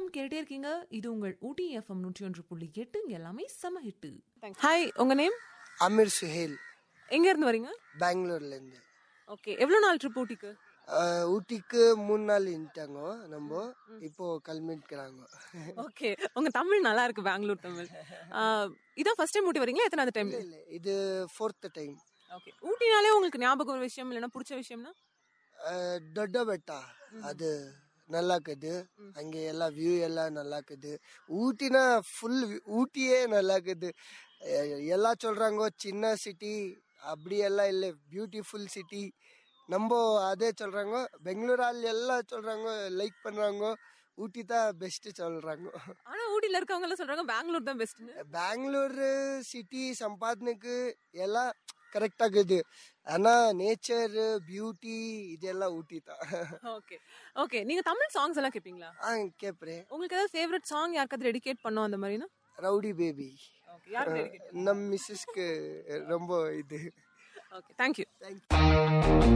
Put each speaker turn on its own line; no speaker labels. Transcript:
கேட்டுட்டே இருக்கீங்க இது உங்கள் ஊட்டி எஃப்எம் நூற்றி ஒன்று புள்ளி எட்டு இங்க எல்லாமே செம ஹிட்டு ஹாய் உங்க நேம்
அமீர் சுஹேல்
எங்க இருந்து வரீங்க
பெங்களூர்லேருந்து
ஓகே எவ்வளவு நாள் ட்ரிப் ஊட்டிக்கு
ஊட்டிக்கு மூணு நாள் இருந்துட்டாங்க நம்ம இப்போ கிளம்பிட்டுக்கிறாங்க
ஓகே உங்க தமிழ் நல்லா இருக்கு பெங்களூர் தமிழ் ஆஹ், இதான் ஃபர்ஸ்ட் டைம் ஊட்டி வரீங்களா எத்தனாவது டைம்
இல்லை இது ஃபோர்த் டைம்
ஓகே ஊட்டினாலே உங்களுக்கு ஞாபகம் ஒரு விஷயம் இல்லைன்னா பிடிச்ச விஷயம்னா
ದೊಡ್ಡ ಬೆಟ್ಟ ಅದು நல்லா இருக்குது அங்கே எல்லாம் வியூ எல்லாம் நல்லா இருக்குது ஊட்டினா ஃபுல் ஊட்டியே நல்லா இருக்குது அஹ் எல்லாம் சொல்றாங்க சின்ன சிட்டி அப்படி எல்லாம் இல்லை பியூட்டிஃபுல் சிட்டி நம்ம அதே சொல்றாங்க பெங்களூரால் எல்லாம் சொல்றாங்க லைக் பண்றாங்க ஊட்டி தான் பெஸ்ட் சொல்றாங்க
ஆனா ஊட்டில இருக்கவங்க எல்லாம் சொல்றாங்க பெங்களூர் தான் பெஸ்ட்னு
பெங்களூர் சிட்டி சம்பாதனைக்கு எல்லாம் கரெக்ட் ஆகுது ஆனா நேச்சர் பியூட்டி இதெல்லாம் ஊட்டி தான்
ஓகே ஓகே நீங்க தமிழ் சாங்ஸ் எல்லாம் கேப்பீங்களா
ஆ கேட்பறேன்
உங்களுக்கு ஏதாவது ஃபேவரட் சாங் யாருக்காவது டெடிகேட் பண்ணோம் அந்த மாதிரினா
ரவுடி பேபி
ஓகே யார் டெடிகேட்
நம் மிஸ்ஸஸ்க்கு ரொம்ப இது
ஓகே தேங்க்யூ
தேங்க்யூ